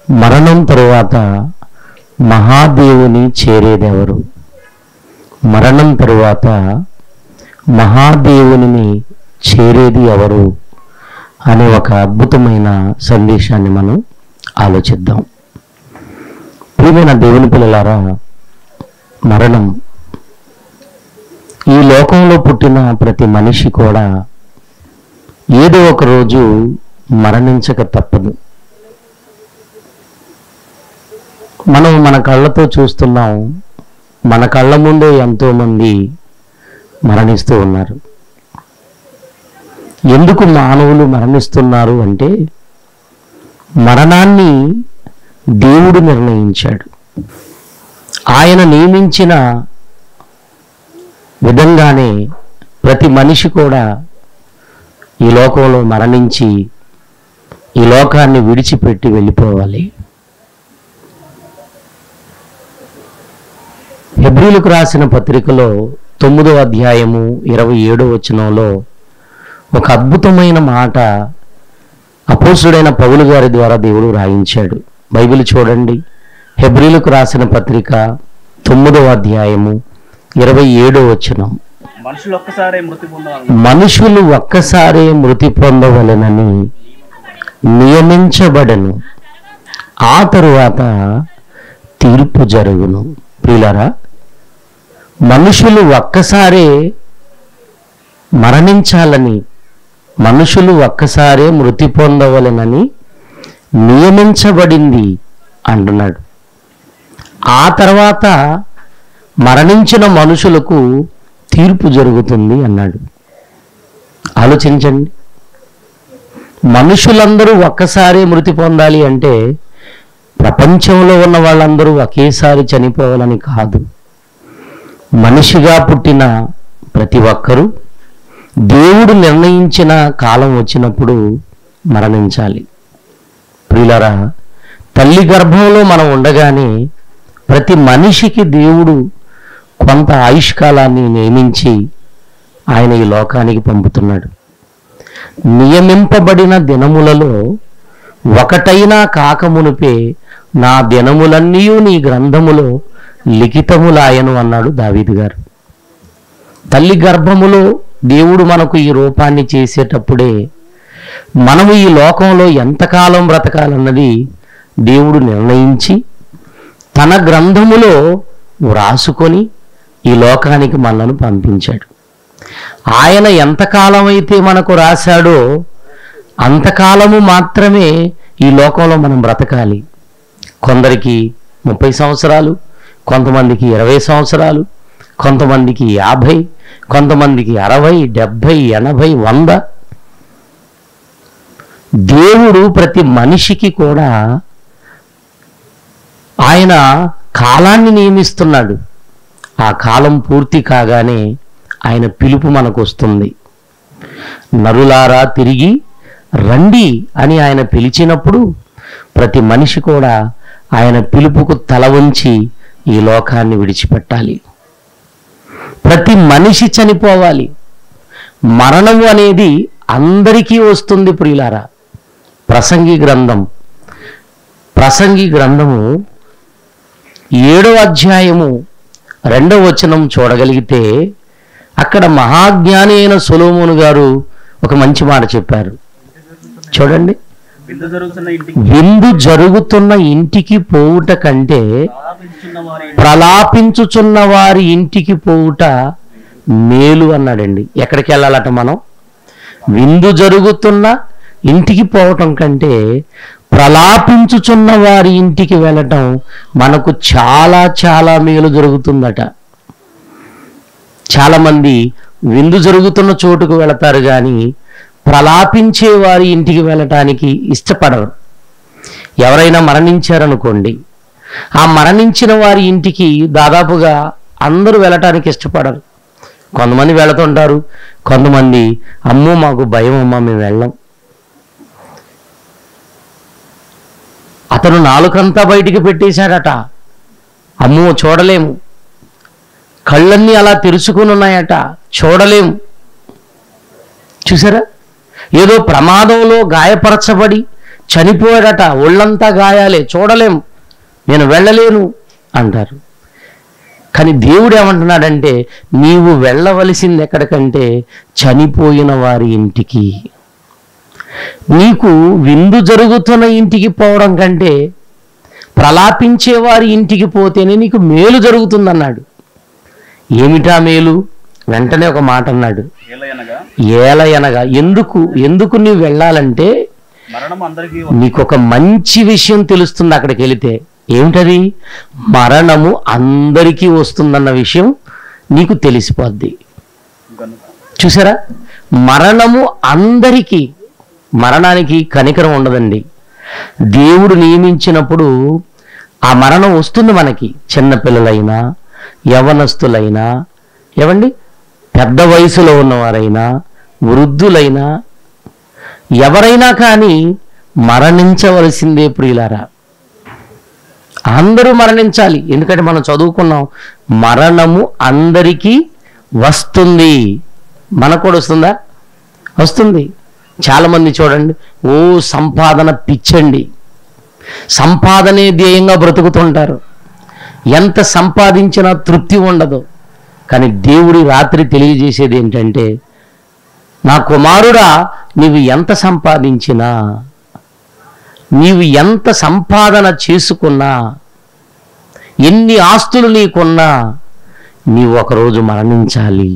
మరణం తరువాత మహాదేవుని చేరేదెవరు మరణం తరువాత మహాదేవుని చేరేది ఎవరు అనే ఒక అద్భుతమైన సందేశాన్ని మనం ఆలోచిద్దాం ప్రియమైన దేవుని పిల్లలారా మరణం ఈ లోకంలో పుట్టిన ప్రతి మనిషి కూడా ఏదో ఒక రోజు మరణించక తప్పదు మనం మన కళ్ళతో చూస్తున్నాం మన కళ్ళ ముందే ఎంతో మంది మరణిస్తూ ఉన్నారు ఎందుకు మానవులు మరణిస్తున్నారు అంటే మరణాన్ని దేవుడు నిర్ణయించాడు ఆయన నియమించిన విధంగానే ప్రతి మనిషి కూడా ఈ లోకంలో మరణించి ఈ లోకాన్ని విడిచిపెట్టి వెళ్ళిపోవాలి హెబ్రిలకు రాసిన పత్రికలో తొమ్మిదో అధ్యాయము ఇరవై ఏడో వచనంలో ఒక అద్భుతమైన మాట అపోసుడైన పౌలు గారి ద్వారా దేవుడు రాయించాడు బైబిల్ చూడండి హెబ్రిలకు రాసిన పత్రిక తొమ్మిదవ అధ్యాయము ఇరవై ఏడో వచనం మనుషులు ఒక్కసారే మృతి పొందాలి మనుషులు ఒక్కసారే మృతి పొందవలెనని నియమించబడను ఆ తరువాత తీర్పు జరుగును ప్రియులారా మనుషులు ఒక్కసారే మరణించాలని మనుషులు ఒక్కసారే మృతి పొందవలెనని నియమించబడింది అంటున్నాడు ఆ తర్వాత మరణించిన మనుషులకు తీర్పు జరుగుతుంది అన్నాడు ఆలోచించండి మనుషులందరూ ఒక్కసారి మృతి పొందాలి అంటే ప్రపంచంలో ఉన్న వాళ్ళందరూ ఒకేసారి చనిపోవాలని కాదు మనిషిగా పుట్టిన ప్రతి ఒక్కరూ దేవుడు నిర్ణయించిన కాలం వచ్చినప్పుడు మరణించాలి ప్రియులరా తల్లి గర్భంలో మనం ఉండగానే ప్రతి మనిషికి దేవుడు కొంత ఆయుష్కాలాన్ని నియమించి ఆయన ఈ లోకానికి పంపుతున్నాడు నియమింపబడిన దినములలో ఒకటైనా కాకమునుపే నా దినములన్నీ నీ గ్రంథములో లిఖితములాయను అన్నాడు దావీదు గారు తల్లి గర్భములో దేవుడు మనకు ఈ రూపాన్ని చేసేటప్పుడే మనము ఈ లోకంలో ఎంతకాలం బ్రతకాలన్నది దేవుడు నిర్ణయించి తన గ్రంథములో వ్రాసుకొని ఈ లోకానికి మనలను పంపించాడు ఆయన ఎంతకాలం అయితే మనకు రాశాడో అంతకాలము మాత్రమే ఈ లోకంలో మనం బ్రతకాలి కొందరికి ముప్పై సంవత్సరాలు కొంతమందికి ఇరవై సంవత్సరాలు కొంతమందికి యాభై కొంతమందికి అరవై డెబ్భై ఎనభై వంద దేవుడు ప్రతి మనిషికి కూడా ఆయన కాలాన్ని నియమిస్తున్నాడు ఆ కాలం పూర్తి కాగానే ఆయన పిలుపు మనకు వస్తుంది నరులారా తిరిగి రండి అని ఆయన పిలిచినప్పుడు ప్రతి మనిషి కూడా ఆయన పిలుపుకు తల వంచి ఈ లోకాన్ని విడిచిపెట్టాలి ప్రతి మనిషి చనిపోవాలి మరణము అనేది అందరికీ వస్తుంది ప్రియులారా ప్రసంగి గ్రంథం ప్రసంగి గ్రంథము ఏడవ అధ్యాయము రెండవ వచనం చూడగలిగితే అక్కడ మహాజ్ఞాని అయిన సొలోమోను గారు ఒక మంచి మాట చెప్పారు చూడండి విందు జరుగుతున్న ఇంటికి విందు జరుగుతున్న ఇంటికి పోవుట కంటే ఆరాధించున్న వారి ప్రలాపించుచున్న వారి ఇంటికి పోవుట మేలు అన్నాడండి ఎక్కడికి వెళ్ళాలట మనం విందు జరుగుతున్న ఇంటికి పోవటం కంటే ప్రలాపించుచున్న వారి ఇంటికి వెళ్ళటం మనకు చాలా చాలా మేలు జరుగుతుందట చాలామంది విందు జరుగుతున్న చోటుకు వెళతారు కానీ ప్రలాపించే వారి ఇంటికి వెళ్ళటానికి ఇష్టపడరు ఎవరైనా మరణించారనుకోండి ఆ మరణించిన వారి ఇంటికి దాదాపుగా అందరూ వెళ్ళటానికి ఇష్టపడరు కొంతమంది వెళుతుంటారు కొంతమంది అమ్మో మాకు భయం అమ్మా మేము వెళ్ళం అతను నాలుకంతా బయటికి పెట్టేశాడట అమ్మో చూడలేము కళ్ళన్నీ అలా తెరుచుకుని ఉన్నాయట చూడలేము చూసారా ఏదో ప్రమాదంలో గాయపరచబడి చనిపోయాడట ఒళ్ళంతా గాయాలే చూడలేం నేను వెళ్ళలేను అంటారు కానీ దేవుడు ఏమంటున్నాడంటే నీవు వెళ్ళవలసింది ఎక్కడికంటే చనిపోయిన వారి ఇంటికి నీకు విందు జరుగుతున్న ఇంటికి పోవడం కంటే ప్రలాపించే వారి ఇంటికి పోతేనే నీకు మేలు జరుగుతుందన్నాడు ఏమిటా మేలు వెంటనే ఒక మాట అన్నాడు ఏలయనగా ఏలయనగా ఎందుకు ఎందుకు నీవు వెళ్ళాలంటే మరణం అందరికీ నీకు ఒక మంచి విషయం తెలుస్తుంది అక్కడికి వెళితే ఏమిటది మరణము అందరికీ వస్తుందన్న విషయం నీకు తెలిసిపోద్ది కనుక చూసారా మరణము అందరికీ మరణానికి కనికరం ఉండదండి దేవుడు నియమించినప్పుడు ఆ మరణం వస్తుంది మనకి చిన్నపిల్లలైనా యవనస్తులైనా ఏవండి పెద్ద వయసులో ఉన్నవారైనా వృద్ధులైనా ఎవరైనా కానీ మరణించవలసిందే ప్రియులారా అందరూ మరణించాలి ఎందుకంటే మనం చదువుకున్నాం మరణము అందరికీ వస్తుంది మనకు కూడా వస్తుందా వస్తుంది చాలామంది చూడండి ఓ సంపాదన పిచ్చండి సంపాదనే ధ్యేయంగా బ్రతుకుతుంటారు ఎంత సంపాదించినా తృప్తి ఉండదు కానీ దేవుడి రాత్రి తెలియజేసేది ఏంటంటే నా కుమారుడా నీవు ఎంత సంపాదించినా నీవు ఎంత సంపాదన చేసుకున్నా ఎన్ని ఆస్తులు నీకున్నా నీవు ఒకరోజు మరణించాలి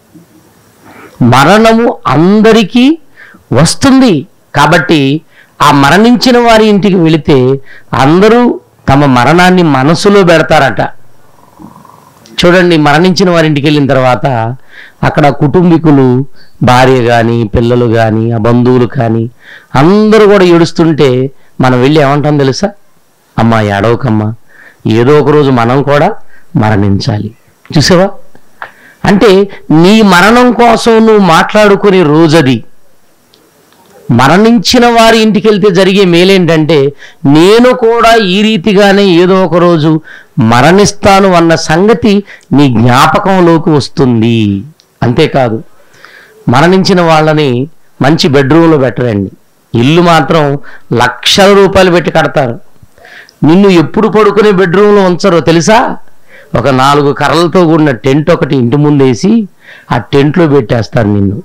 మరణము అందరికీ వస్తుంది కాబట్టి ఆ మరణించిన వారి ఇంటికి వెళితే అందరూ తమ మరణాన్ని మనసులో పెడతారట చూడండి మరణించిన వారి ఇంటికి వెళ్ళిన తర్వాత అక్కడ కుటుంబీకులు భార్య కానీ పిల్లలు కానీ ఆ బంధువులు కానీ అందరూ కూడా ఏడుస్తుంటే మనం వెళ్ళి ఏమంటాం తెలుసా అమ్మా ఏడవకమ్మా ఏదో ఒక రోజు మనం కూడా మరణించాలి చూసావా అంటే నీ మరణం కోసం నువ్వు మాట్లాడుకునే రోజది మరణించిన వారి ఇంటికి వెళ్తే జరిగే మేలేంటంటే నేను కూడా ఈ రీతిగానే ఏదో ఒక రోజు మరణిస్తాను అన్న సంగతి నీ జ్ఞాపకంలోకి వస్తుంది అంతేకాదు మరణించిన వాళ్ళని మంచి బెడ్రూమ్లో పెట్టరండి ఇల్లు మాత్రం లక్షల రూపాయలు పెట్టి కడతారు నిన్ను ఎప్పుడు పడుకునే బెడ్రూమ్లో ఉంచరో తెలుసా ఒక నాలుగు కర్రలతో కూడిన టెంట్ ఒకటి ఇంటి ముందేసి ఆ టెంట్లో పెట్టేస్తారు నిన్ను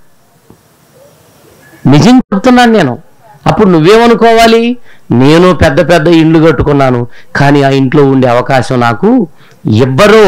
నిజం చెప్తున్నాను నేను అప్పుడు నువ్వేమనుకోవాలి నేను పెద్ద పెద్ద ఇండ్లు కట్టుకున్నాను కానీ ఆ ఇంట్లో ఉండే అవకాశం నాకు ఇవ్వరు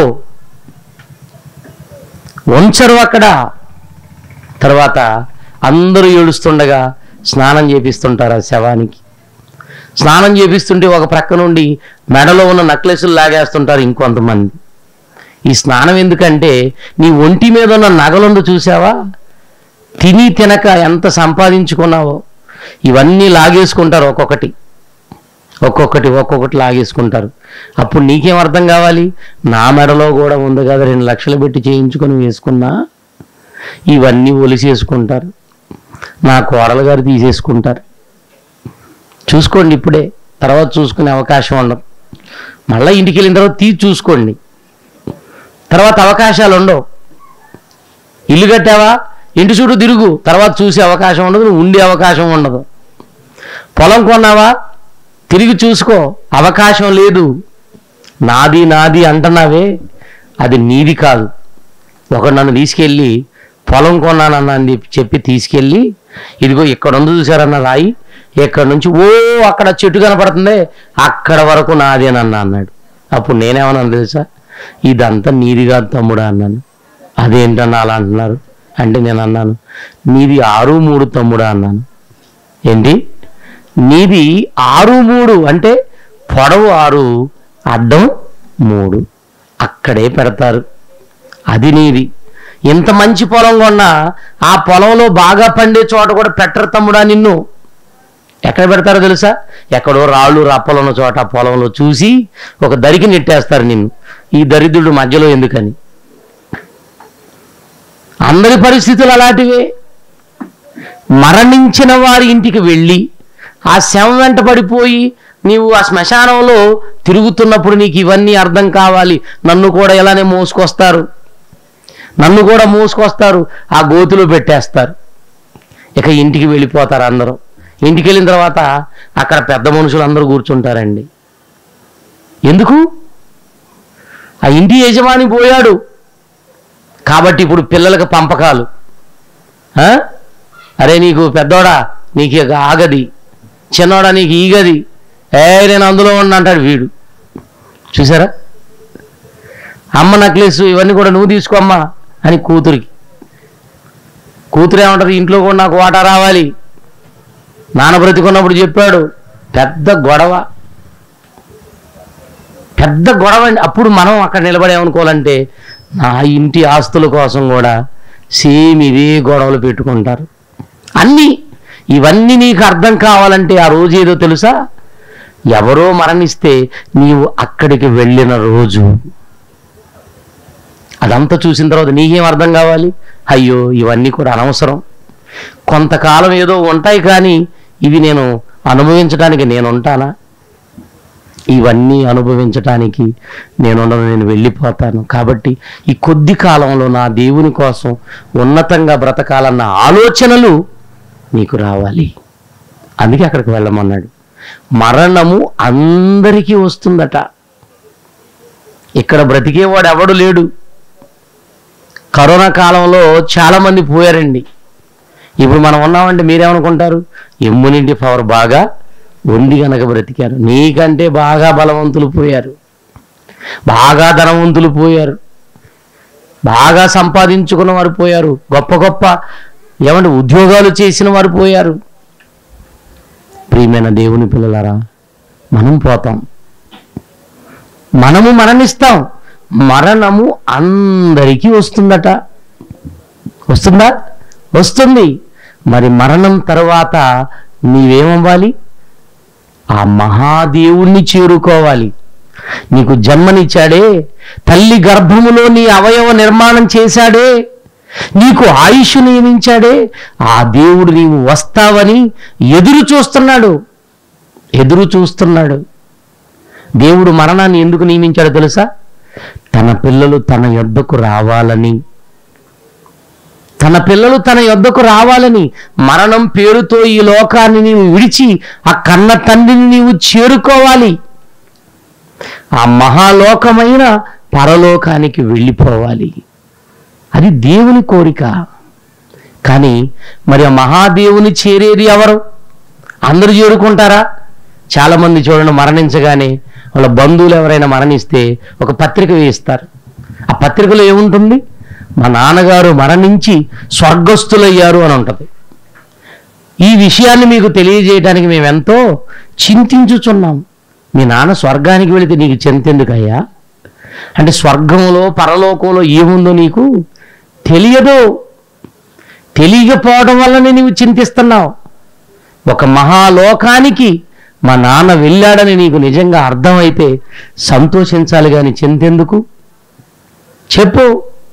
ఉంచరు అక్కడ తర్వాత అందరూ ఏడుస్తుండగా స్నానం చేపిస్తుంటారు ఆ శవానికి స్నానం చేపిస్తుంటే ఒక ప్రక్క నుండి మెడలో ఉన్న నక్లెస్లు లాగేస్తుంటారు ఇంకొంతమంది ఈ స్నానం ఎందుకంటే నీ ఒంటి మీద ఉన్న నగలుందో చూసావా తిని తినక ఎంత సంపాదించుకున్నావో ఇవన్నీ లాగేసుకుంటారు ఒక్కొక్కటి ఒక్కొక్కటి ఒక్కొక్కటి లాగేసుకుంటారు అప్పుడు నీకేం అర్థం కావాలి నా మెడలో కూడా ఉంది కదా రెండు లక్షలు పెట్టి చేయించుకొని వేసుకున్నా ఇవన్నీ ఒలిసేసుకుంటారు నా కోడలు గారు తీసేసుకుంటారు చూసుకోండి ఇప్పుడే తర్వాత చూసుకునే అవకాశం ఉండదు మళ్ళీ ఇంటికి వెళ్ళిన తర్వాత తీసి చూసుకోండి తర్వాత అవకాశాలు ఉండవు ఇల్లు కట్టావా ఇంటి చుట్టూ తిరుగు తర్వాత చూసే అవకాశం ఉండదు నువ్వు ఉండే అవకాశం ఉండదు పొలం కొన్నావా తిరిగి చూసుకో అవకాశం లేదు నాది నాది అంటున్నావే అది నీది కాదు ఒకడు నన్ను తీసుకెళ్ళి పొలం కొన్నానన్నా అని చెప్పి చెప్పి తీసుకెళ్ళి ఇదిగో ఇక్కడ ఉంది చూసారన్న రాయి ఇక్కడ నుంచి ఓ అక్కడ చెట్టు కనపడుతుంది అక్కడ వరకు నాదేనన్నా అన్నాడు అప్పుడు నేనేమన్నాను తెలుసా ఇదంతా నీది కాదు తమ్ముడా అన్నాను అదేంటన్నా అలా అంటున్నారు అంటే నేను అన్నాను నీది ఆరు మూడు తమ్ముడా అన్నాను ఏంటి నీది ఆరు మూడు అంటే పొడవు ఆరు అడ్డం మూడు అక్కడే పెడతారు అది నీది ఇంత మంచి పొలం కొన్నా ఆ పొలంలో బాగా పండే చోట కూడా పెట్టరు తమ్ముడా నిన్ను ఎక్కడ పెడతారో తెలుసా ఎక్కడో రాళ్ళు రప్పలు ఉన్న చోట ఆ పొలంలో చూసి ఒక దరికి నెట్టేస్తారు నిన్ను ఈ దరిద్రుడు మధ్యలో ఎందుకని అందరి పరిస్థితులు అలాంటివే మరణించిన వారి ఇంటికి వెళ్ళి ఆ శవం వెంట పడిపోయి నీవు ఆ శ్మశానంలో తిరుగుతున్నప్పుడు నీకు ఇవన్నీ అర్థం కావాలి నన్ను కూడా ఇలానే మోసుకొస్తారు నన్ను కూడా మోసుకొస్తారు ఆ గోతిలో పెట్టేస్తారు ఇక ఇంటికి వెళ్ళిపోతారు అందరూ ఇంటికి వెళ్ళిన తర్వాత అక్కడ పెద్ద మనుషులు అందరూ కూర్చుంటారండి ఎందుకు ఆ ఇంటి యజమాని పోయాడు కాబట్టి ఇప్పుడు పిల్లలకు పంపకాలు ఆ? అరే నీకు పెద్దోడా నీకు ఇక ఆగది చిన్నోడా నీకు ఈగది ఏ నేను అందులో ఉన్నా అంటాడు వీడు చూసారా అమ్మ నక్లెస్ ఇవన్నీ కూడా నువ్వు తీసుకోమ్మా అని కూతురికి కూతురు ఏమంటది ఇంట్లో కూడా నాకు వాటా రావాలి నాన్న బ్రతికున్నప్పుడు చెప్పాడు పెద్ద గొడవ పెద్ద గొడవ అండి అప్పుడు మనం అక్కడ నిలబడేమనుకోవాలంటే నా ఇంటి ఆస్తుల కోసం కూడా సేమ్ ఇవే గొడవలు పెట్టుకుంటారు అన్నీ ఇవన్నీ నీకు అర్థం కావాలంటే ఆ రోజు ఏదో తెలుసా ఎవరో మరణిస్తే నీవు అక్కడికి వెళ్ళిన రోజు అదంతా చూసిన తర్వాత నీకేం అర్థం కావాలి అయ్యో ఇవన్నీ కూడా అనవసరం కొంతకాలం ఏదో ఉంటాయి కానీ ఇవి నేను అనుభవించడానికి నేను ఉంటానా ఇవన్నీ అనుభవించటానికి నేను ఉండను, నేను వెళ్ళిపోతాను కాబట్టి ఈ కొద్ది కాలంలో నా దేవుని కోసం ఉన్నతంగా బ్రతకాలన్న ఆలోచనలు నీకు రావాలి అందుకే అక్కడికి వెళ్ళమన్నాడు మరణము అందరికీ వస్తుందట ఇక్కడ బ్రతికేవాడు ఎవడు లేడు కరోనా కాలంలో చాలా మంది పోయారండి ఇప్పుడు మనం ఉన్నామంటే మీరేమనుకుంటారు ఇమ్యూనిటీ పవర్ బాగా ఉంది కనుక బ్రతికారు నీకంటే బాగా బలవంతులు పోయారు బాగా ధనవంతులు పోయారు బాగా సంపాదించుకున్న వారు పోయారు గొప్ప గొప్ప ఏమంటే ఉద్యోగాలు చేసిన వారు పోయారు ప్రియమైన దేవుని పిల్లలారా మనం పోతాం మనము మరణిస్తాం మరణము అందరికీ వస్తుందట వస్తుందా వస్తుంది మరి మరణం తర్వాత నీవేమవ్వాలి ఆ మహాదేవుణ్ణి చేరుకోవాలి నీకు జన్మనిచ్చాడే తల్లి గర్భములో నీ అవయవ నిర్మాణం చేశాడే నీకు ఆయుష్ నియమించాడే ఆ దేవుడు నీవు వస్తావని ఎదురు చూస్తున్నాడు ఎదురు చూస్తున్నాడు దేవుడు మరణాన్ని ఎందుకు నియమించాడో తెలుసా తన పిల్లలు తన యొద్దకు రావాలని తన పిల్లలు తన యొద్దకు రావాలని మరణం పేరుతో ఈ లోకాన్ని నీవు విడిచి ఆ కన్న తండ్రిని నీవు చేరుకోవాలి ఆ మహాలోకమైన పరలోకానికి వెళ్ళిపోవాలి అది దేవుని కోరిక కానీ మరి ఆ మహాదేవుని చేరేది ఎవరు అందరూ చేరుకుంటారా చాలామంది చూడండి మరణించగానే వాళ్ళ బంధువులు ఎవరైనా మరణిస్తే ఒక పత్రిక వేయిస్తారు ఆ పత్రికలో ఏముంటుంది మా నాన్నగారు మరణించి స్వర్గస్థులయ్యారు అని ఉంటుంది ఈ విషయాన్ని మీకు తెలియజేయడానికి మేము ఎంతో చింతించుచున్నాం మీ నాన్న స్వర్గానికి వెళితే నీకు చింతెందుకయ్యా అంటే స్వర్గంలో పరలోకంలో ఏముందో నీకు తెలియదు తెలియకపోవడం వల్లనే నీవు చింతిస్తున్నావు ఒక మహాలోకానికి మా నాన్న వెళ్ళాడని నీకు నిజంగా అర్థమైతే సంతోషించాలి కానీ చింతెందుకు చెప్పు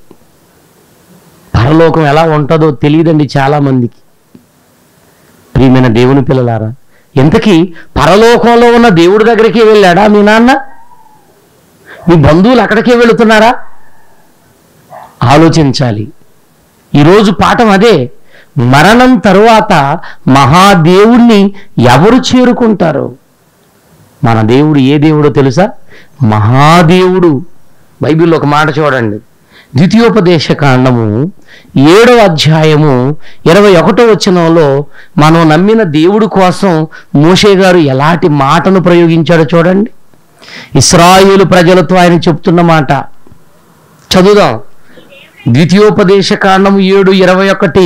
పరలోకం ఎలా ఉంటుందో తెలియదండి చాలామందికి ప్రియమైన దేవుని పిల్లలారా ఇంతకీ పరలోకంలో ఉన్న దేవుడి దగ్గరికి వెళ్ళాడా మీ నాన్న మీ బంధువులు అక్కడికే వెళుతున్నారా ఆలోచించాలి ఈరోజు పాఠం అదే మరణం తరువాత మహాదేవుణ్ణి ఎవరు చేరుకుంటారు మన దేవుడు ఏ దేవుడో తెలుసా మహాదేవుడు బైబిల్లో ఒక మాట చూడండి ద్వితీయోపదేశ కాండము ఏడవ అధ్యాయము ఇరవై ఒకటో వచనంలో మనం నమ్మిన దేవుడి కోసం మోషే గారు ఎలాంటి మాటను ప్రయోగించాడో చూడండి ఇస్రాయేలు ప్రజలతో ఆయన చెప్తున్న మాట చదువుదాం ద్వితీయోపదేశ కాండము ఏడు ఇరవై ఒకటి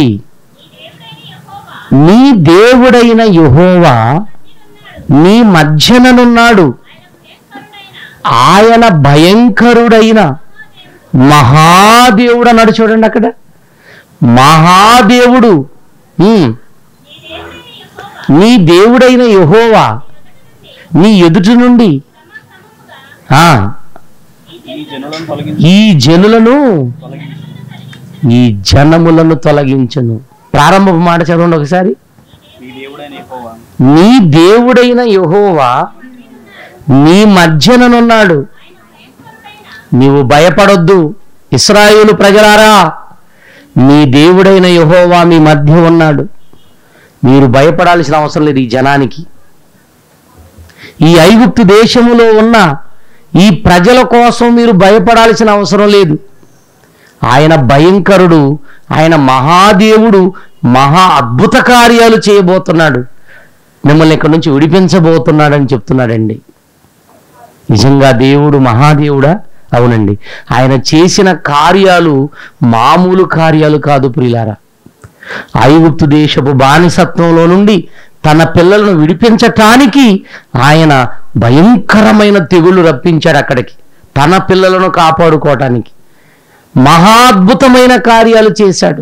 నీ దేవుడైన యెహోవా నీ మధ్యననున్నాడు ఆయన భయంకరుడైన మహాదేవుడు అన్నాడు చూడండి అక్కడ మహాదేవుడు ఉమ్. నీ దేవుడైన యెహోవా నీ ఎదుటి నుండి ఆ, ఈ జనులను తొలగించి ఈ జనులను తొలగించి ఈ జనములను తొలగించను ప్రారంభపు మాట చదవండి ఒకసారి ఈ దేవుడైన యెహోవా నీ దేవుడైన యెహోవా నీ మధ్యననున్నాడు నీవు భయపడొద్దు ఇస్రాయేలు ప్రజలారా నీ దేవుడైన యెహోవా మీ మధ్య ఉన్నాడు మీరు భయపడాల్సిన అవసరం లేదు ఈ జనానికి ఈ ఐగుప్తు దేశములో ఉన్న ఈ ప్రజల కోసం మీరు భయపడాల్సిన అవసరం లేదు ఆయన భయంకరుడు ఆయన మహాదేవుడు మహా అద్భుత కార్యాలు చేయబోతున్నాడు మిమ్మల్ని ఇక్కడి నుంచి విడిపించబోతున్నాడని చెప్తున్నాడండి నిజంగా దేవుడు మహాదేవుడా అవునండి ఆయన చేసిన కార్యాలు మామూలు కార్యాలు కాదు ప్రియులారా ఐగుప్తు దేశపు బానిసత్వంలో నుండి తన పిల్లలను విడిపించటానికి ఆయన భయంకరమైన తెగుళ్ళు రప్పించాడు అక్కడికి తన పిల్లలను కాపాడుకోవటానికి మహాద్భుతమైన కార్యాలు చేశాడు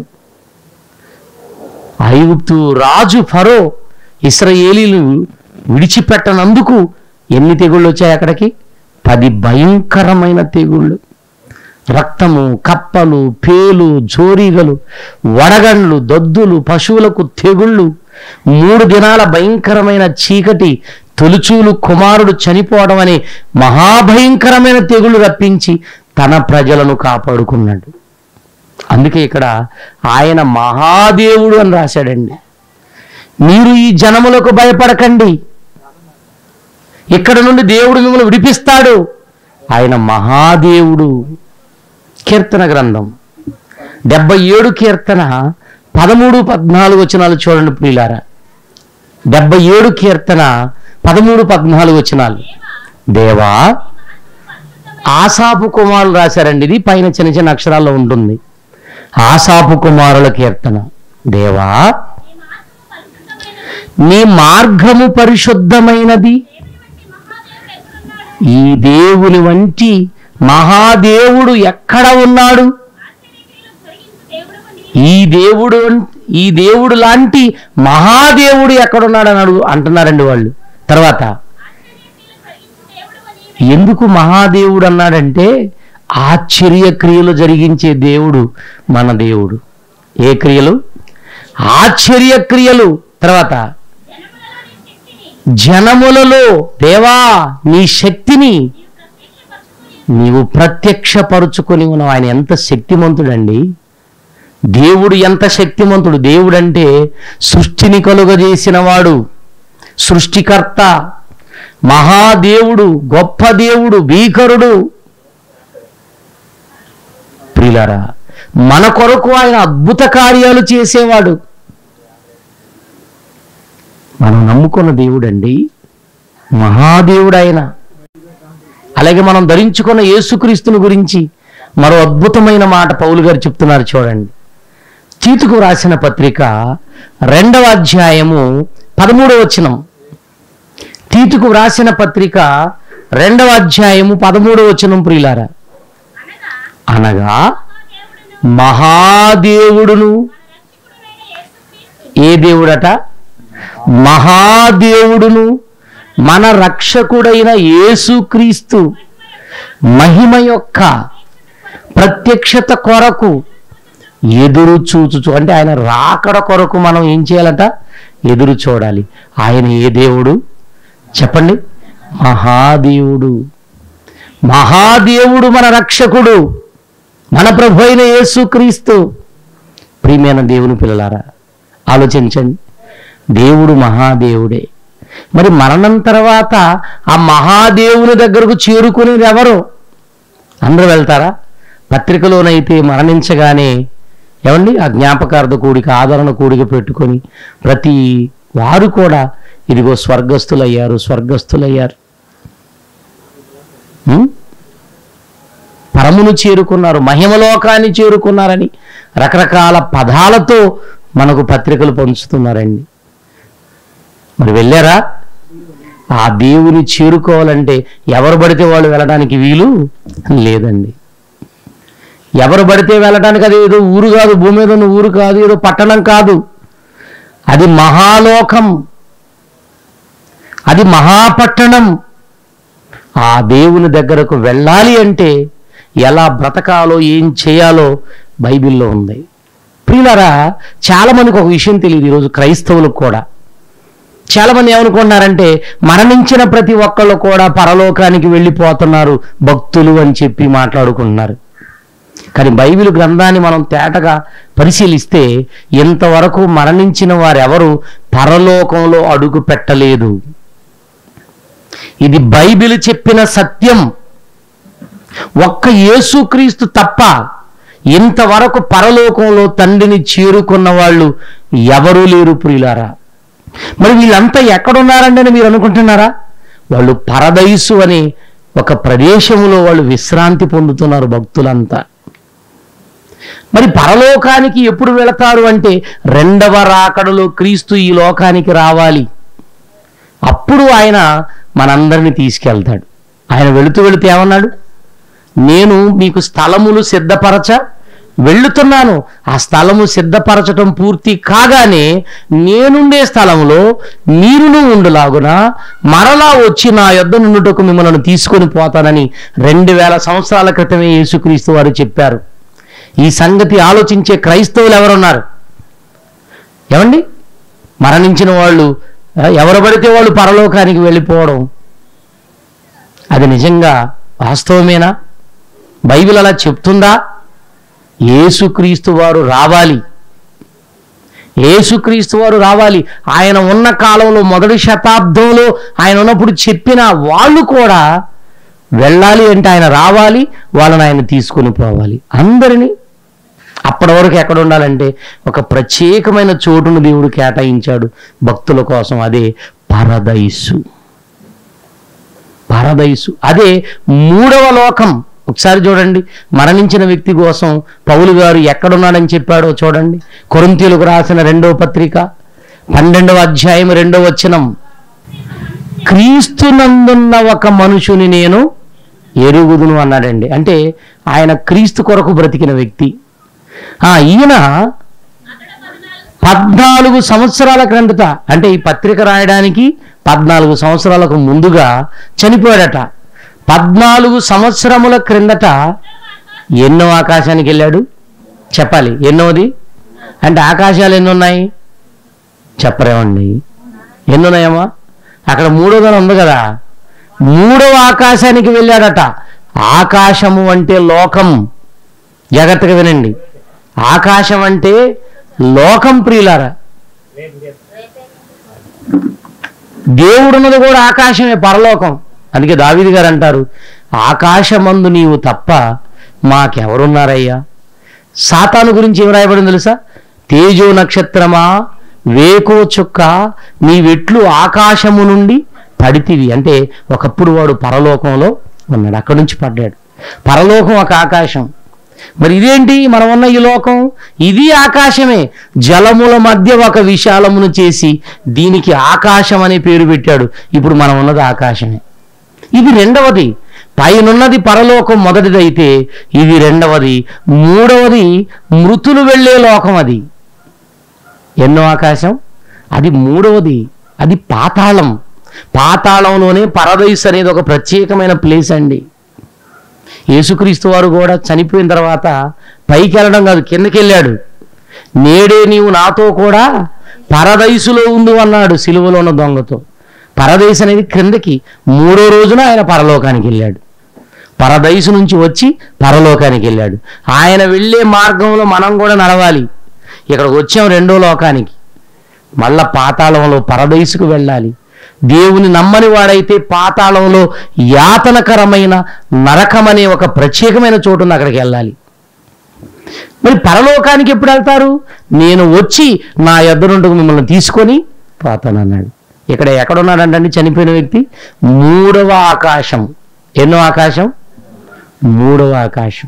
ఐగుప్తు రాజు ఫరో ఇస్రాయేలీలు విడిచిపెట్టనందుకు ఎన్ని తెగుళ్ళు వచ్చాయి అక్కడికి పది భయంకరమైన తెగుళ్ళు రక్తము కప్పలు పేలు జోరీగలు వడగండ్లు దద్దులు పశువులకు తెగుళ్ళు మూడు దినాల భయంకరమైన చీకటి తొలుచూలు కుమారుడు చనిపోవడం అనే మహాభయంకరమైన తెగులు రప్పించి తన ప్రజలను కాపాడుకున్నాడు అందుకే ఇక్కడ ఆయన మహాదేవుడు అని రాశాడండి మీరు ఈ జనములకు భయపడకండి ఇక్కడ నుండి దేవుడు మిమ్మల్ని విడిపిస్తాడు ఆయన మహాదేవుడు కీర్తన గ్రంథం డెబ్బై ఏడు కీర్తన పదమూడు పద్నాలుగు వచనాలు చూడండి ప్రియులారా డెబ్బై ఏడు కీర్తన పదమూడు పద్నాలుగు వచనాలు దేవా ఆసాపు కుమారులు రాశారండి ఇది పైన చిన్న చిన్న అక్షరాల్లో ఉంటుంది ఆసాపు కుమారుల కీర్తన దేవా నీ మార్గము పరిశుద్ధమైనది ఈ దేవుని వంటి మహాదేవుడు ఎక్కడ ఉన్నాడు ఈ దేవుడు ఈ దేవుడు లాంటి మహాదేవుడు ఎక్కడున్నాడు అని అడుగు అంటున్నారండి వాళ్ళు తర్వాత ఎందుకు మహాదేవుడు అన్నాడంటే ఆశ్చర్య క్రియలు జరిగించే దేవుడు మన దేవుడు ఏ క్రియలు ఆశ్చర్య క్రియలు తర్వాత జనములలో దేవా నీ శక్తిని నీవు ప్రత్యక్షపరుచుకొని ఉన్నావు ఆయన ఎంత శక్తిమంతుడండి దేవుడు ఎంత శక్తిమంతుడు దేవుడంటే సృష్టిని కలుగజేసిన వాడు సృష్టికర్త మహాదేవుడు గొప్ప దేవుడు భీకరుడు ప్రియులారా మన కొరకు ఆయన అద్భుత కార్యాలు చేసేవాడు మనం నమ్ముకున్న దేవుడండి మహాదేవుడు ఆయన అలాగే మనం ధరించుకున్న యేసుక్రీస్తుని గురించి మరో అద్భుతమైన మాట పౌలు గారు చెప్తున్నారు చూడండి తీతుకు రాసిన పత్రిక రెండవ అధ్యాయము పదమూడవ వచనం తీతుకు వ్రాసిన పత్రిక రెండవ అధ్యాయము పదమూడవ వచనం ప్రియులారా అనగా మహాదేవుడును ఏ దేవుడట మహాదేవుడును మన రక్షకుడైన యేసుక్రీస్తు మహిమ యొక్క ప్రత్యక్షత కొరకు ఎదురు చూచుచు అంటే ఆయన రాకడ కొరకు మనం ఏం చేయాలట ఎదురు చూడాలి ఆయన ఏ దేవుడు చెప్పండి మహాదేవుడు మహాదేవుడు మన రక్షకుడు మన ప్రభు అయిన యేసుక్రీస్తు ప్రియమైన దేవుని పిల్లలారా ఆలోచించండి దేవుడు మహాదేవుడే మరి మరణం తర్వాత ఆ మహాదేవుని దగ్గరకు చేరుకునేది ఎవరు అందరూ వెళ్తారా పత్రికలోనైతే మరణించగానే ఏమండి ఆ జ్ఞాపకార్థ కూడిక ఆదరణ కూడిక పెట్టుకొని ప్రతి వారు కూడా ఇదిగో స్వర్గస్థులయ్యారు స్వర్గస్థులయ్యారు ఉం? పరమును చేరుకున్నారు మహిమలోకాన్ని చేరుకున్నారని రకరకాల పదాలతో మనకు పత్రికలు పంచుతున్నారండి మరి వెళ్ళారా ఆ దేవుని చేరుకోవాలంటే ఎవరు పడితే వాళ్ళు వెళ్ళడానికి వీలు లేదండి ఎవరు పడితే వెళ్ళడానికి అది ఏదో ఊరు కాదు భూమి మీద ఉన్న ఊరు కాదు ఏదో పట్టణం కాదు అది మహాలోకం అది మహాపట్టణం ఆ దేవుని దగ్గరకు వెళ్ళాలి అంటే ఎలా బ్రతకాలో ఏం చేయాలో బైబిల్లో ఉంది ప్రియులరా చాలా మందికి ఒక విషయం తెలియదు ఈరోజు క్రైస్తవులకు కూడా చాలా మంది ఏమనుకుంటున్నారంటే మరణించిన ప్రతి ఒక్కళ్ళు కూడా పరలోకానికి వెళ్ళిపోతున్నారు భక్తులు అని చెప్పి మాట్లాడుకుంటున్నారు కానీ బైబిల్ గ్రంథాన్ని మనం తేటగా పరిశీలిస్తే ఇంతవరకు మరణించిన వారెవరు పరలోకంలో అడుగు పెట్టలేదు ఇది బైబిల్ చెప్పిన సత్యం ఒక్క యేసుక్రీస్తు తప్ప ఇంతవరకు పరలోకంలో తండ్రిని చేరుకున్న వాళ్ళు ఎవరూ లేరు ప్రియులారా మరి వీళ్ళంతా ఎక్కడున్నారండి అని మీరు అనుకుంటున్నారా వాళ్ళు పరదైసు అనే ఒక ప్రదేశంలో వాళ్ళు విశ్రాంతి పొందుతున్నారు భక్తులంతా మరి పరలోకానికి ఎప్పుడు వెళతారు అంటే రెండవ రాకడలో క్రీస్తు ఈ లోకానికి రావాలి అప్పుడు ఆయన మనందరినీ తీసుకెళ్తాడు ఆయన వెళుతూ వెళుతూ ఏమన్నాడు నేను మీకు స్థలములు సిద్ధపరచ వెళ్ళుతున్నాను ఆ స్థలము సిద్ధపరచటం పూర్తి కాగానే నేనుండే స్థలంలో మీరును ఉండులాగున మరలా వచ్చి నా యొద్ద నుండుటకు మిమ్మల్ని తీసుకొని పోతానని రెండు వేల సంవత్సరాల క్రితమే యేసుక్రీస్తు వారు చెప్పారు ఈ సంగతి ఆలోచించే క్రైస్తవులు ఎవరున్నారు ఏమండి మరణించిన వాళ్ళు ఆ, ఎవరు పడితే వాళ్ళు పరలోకానికి వెళ్ళిపోవడం అది నిజంగా వాస్తవమేనా బైబిల్ అలా చెప్తుందా యేసుక్రీస్తు వారు రావాలి యేసుక్రీస్తు వారు రావాలి ఆయన ఉన్న కాలంలో మొదటి శతాబ్దంలో ఆయన ఉన్నప్పుడు చెప్పిన వాళ్ళు కూడా వెళ్ళాలి అంటే ఆయన రావాలి వాళ్ళని ఆయన తీసుకొని పోవాలి అందరినీ అప్పటి వరకు ఎక్కడ ఉండాలంటే ఒక ప్రత్యేకమైన చోటును దేవుడు కేటాయించాడు భక్తుల కోసం అదే పరదైసు పరదైసు అదే మూడవ లోకం ఒకసారి చూడండి మరణించిన వ్యక్తి కోసం పౌలు గారు ఎక్కడున్నాడని చెప్పాడో చూడండి కొరింతీలకు రాసిన రెండవ పత్రిక పన్నెండవ అధ్యాయం రెండవ వచనం క్రీస్తునందున్న ఒక మనుషుని నేను ఎరుగుదును అన్నాడండి అంటే ఆయన క్రీస్తు కొరకు బ్రతికిన వ్యక్తి ఆ ఈయన పద్నాలుగు సంవత్సరాల క్రిందట అంటే ఈ పత్రిక రాయడానికి పద్నాలుగు సంవత్సరాలకు ముందుగా చనిపోయాడట పద్నాలుగు సంవత్సరముల క్రిందట ఎన్నో ఆకాశానికి వెళ్ళాడు చెప్పాలి ఎన్నోది అంటే ఆకాశాలు ఎన్ని ఉన్నాయి చెప్పరేమండి ఎన్ని ఉన్నాయమ్మా అక్కడ మూడోదని ఉంది కదా మూడవ ఆకాశానికి వెళ్ళాడట ఆకాశము అంటే లోకం జాగ్రత్తగా వినండి ఆకాశం అంటే లోకం ప్రియులారా దేవుడున్నది కూడా ఆకాశమే పరలోకం అందుకే దావీదు గారు అంటారు ఆకాశమందు నీవు తప్ప మాకెవరున్నారయ్యా సాతాను గురించి ఏం రాయబడింది తెలుసా తేజో నక్షత్రమా వేకో చుక్క నీవెట్లు ఆకాశము నుండి పడితివి అంటే ఒకప్పుడు వాడు పరలోకంలో ఉన్నాడు అక్కడి నుంచి పడ్డాడు పరలోకం ఒక ఆకాశం మరి ఇదేంటి మనం ఉన్న ఈ లోకం ఇది ఆకాశమే జలముల మధ్య ఒక విశాలమును చేసి దీనికి ఆకాశం అనే పేరు పెట్టాడు ఇప్పుడు మనం ఉన్నది ఆకాశమే ఇది రెండవది పైనున్నది పరలోకం మొదటిదైతే ఇది రెండవది మూడవది మృతులు వెళ్ళే లోకం అది ఎన్నో ఆకాశం అది మూడవది అది పాతాళం పాతాళంలోనే పరదైస్ అనేది ఒక ప్రత్యేకమైన ప్లేస్ అండి యేసుక్రీస్తు వారు కూడా చనిపోయిన తర్వాత పైకి వెళ్ళడం కాదు కిందకి వెళ్ళాడు నేడే నీవు నాతో కూడా పరదైసులో ఉండు అన్నాడు సిలువలో ఉన్న దొంగతో పరదైసు అనేది క్రిందకి మూడో రోజున ఆయన పరలోకానికి వెళ్ళాడు పరదైసు నుంచి వచ్చి పరలోకానికి వెళ్ళాడు ఆయన వెళ్ళే మార్గంలో మనం కూడా నడవాలి ఇక్కడికి వచ్చాం రెండో లోకానికి మళ్ళా పాతాళంలో పరదైసుకు వెళ్ళాలి దేవుని నమ్మని వాడైతే పాతాళంలో యాతనకరమైన నరకమనే ఒక ప్రత్యేకమైన చోటు ఉంది అక్కడికి వెళ్ళాలి మరి పరలోకానికి ఎప్పుడు వెళ్తారు నేను వచ్చి నా ఎద్దరుండకు మిమ్మల్ని తీసుకొని పోతానన్నాడు ఇక్కడ ఎక్కడున్నాడంటే చనిపోయిన వ్యక్తి మూడవ ఆకాశం ఎన్నో ఆకాశం మూడవ ఆకాశం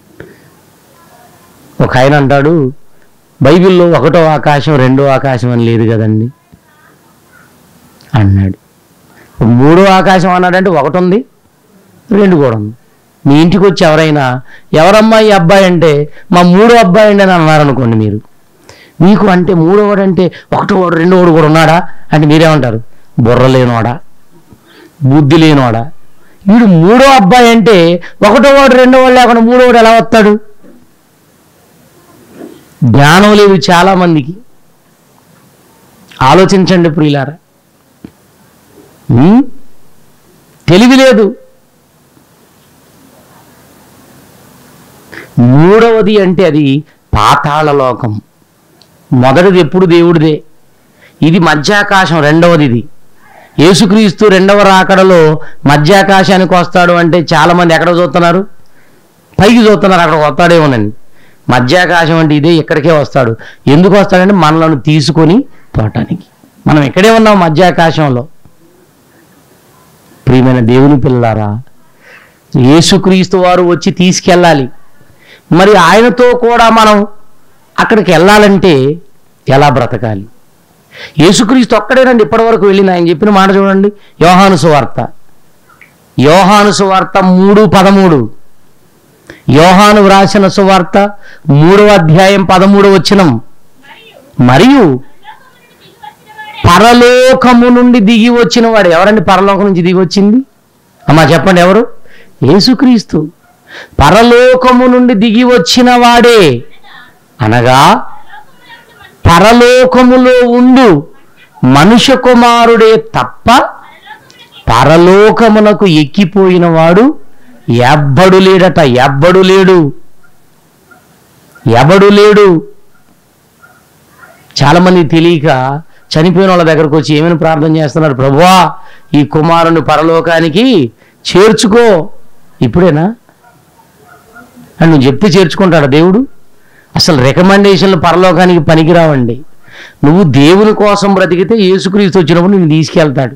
ఒక ఆయన అంటాడు బైబిల్లో ఒకటో ఆకాశం రెండో ఆకాశం అని లేదు కదండి అన్నాడు మూడో ఆకాశం అన్నాడంటే ఒకటి ఉంది రెండు కూడా ఉంది మీ ఇంటికి వచ్చి ఎవరైనా ఎవరమ్మా ఈ అబ్బాయి అంటే మా మూడో అబ్బాయి అండి అని అన్నారనుకోండి మీరు మీకు అంటే మూడోవాడు అంటే ఒకటో వాడు రెండో వాడు కూడా ఉన్నాడా అంటే మీరేమంటారు బుర్ర లేనోడా బుద్ధి లేనోడా వీడు మూడో అబ్బాయి అంటే ఒకటో వాడు రెండో వాడు లేకుండా మూడో వాడు ఎలా వస్తాడు జ్ఞానం లేదు చాలా మందికి ఆలోచించండి ప్రియులారా ఉమ్? తెలివి లేదు మూడవది అంటే అది పాతాళ లోకం మొదటిది ఎప్పుడు దేవుడిదే ఇది మధ్యాకాశం రెండవది ఇది యేసుక్రీస్తు రెండవ రాకడలో మధ్యాకాశానికి వస్తాడు అంటే చాలామంది ఎక్కడ చూస్తున్నారు పైకి చూస్తున్నారు అక్కడ వస్తాడేమోనండి మధ్యాకాశం అంటే ఇదే ఇక్కడికే వస్తాడు ఎందుకు వస్తాడంటే మనలను తీసుకొని పోవటానికి మనం ఇక్కడే ఉన్నాం మధ్యాకాశంలో ప్రియమైన దేవుని పిల్లారా యేసుక్రీస్తు వారు వచ్చి తీసుకెళ్ళాలి మరి ఆయనతో కూడా మనం అక్కడికి వెళ్ళాలంటే ఎలా బ్రతకాలి యేసుక్రీస్తు ఒక్కడేనండి ఇప్పటివరకు వెళ్ళింది ఆయన చెప్పిన మాట చూడండి యోహాను సువార్త యోహాను సువార్త మూడు పదమూడు యోహాను వ్రాసిన సువార్త మూడవ అధ్యాయం పదమూడు వచనం మరియు పరలోకము నుండి దిగి వచ్చిన వాడు ఎవరండి పరలోకం నుంచి దిగి వచ్చింది అమ్మా చెప్పండి ఎవరు యేసుక్రీస్తు పరలోకము నుండి దిగి వచ్చిన వాడే అనగా పరలోకములో ఉండు మనుష్య కుమారుడే తప్ప పరలోకమునకు ఎక్కిపోయిన వాడు ఎవ్వడు లేడట ఎవ్వడు లేడు ఎవడు లేడు చాలా మంది తెలియక చనిపోయిన వాళ్ళ దగ్గరకు వచ్చి ఏమైనా ప్రార్థన చేస్తున్నారు ప్రభువా ఈ కుమారుని పరలోకానికి చేర్చుకో ఇప్పుడేనా అని నువ్వు చెప్తే చేర్చుకుంటాడు దేవుడు అసలు రికమెండేషన్లు పరలోకానికి పనికిరావండి నువ్వు దేవుని కోసం బ్రతికితే యేసుక్రీస్తు వచ్చినప్పుడు నేను తీసుకెళ్తాడు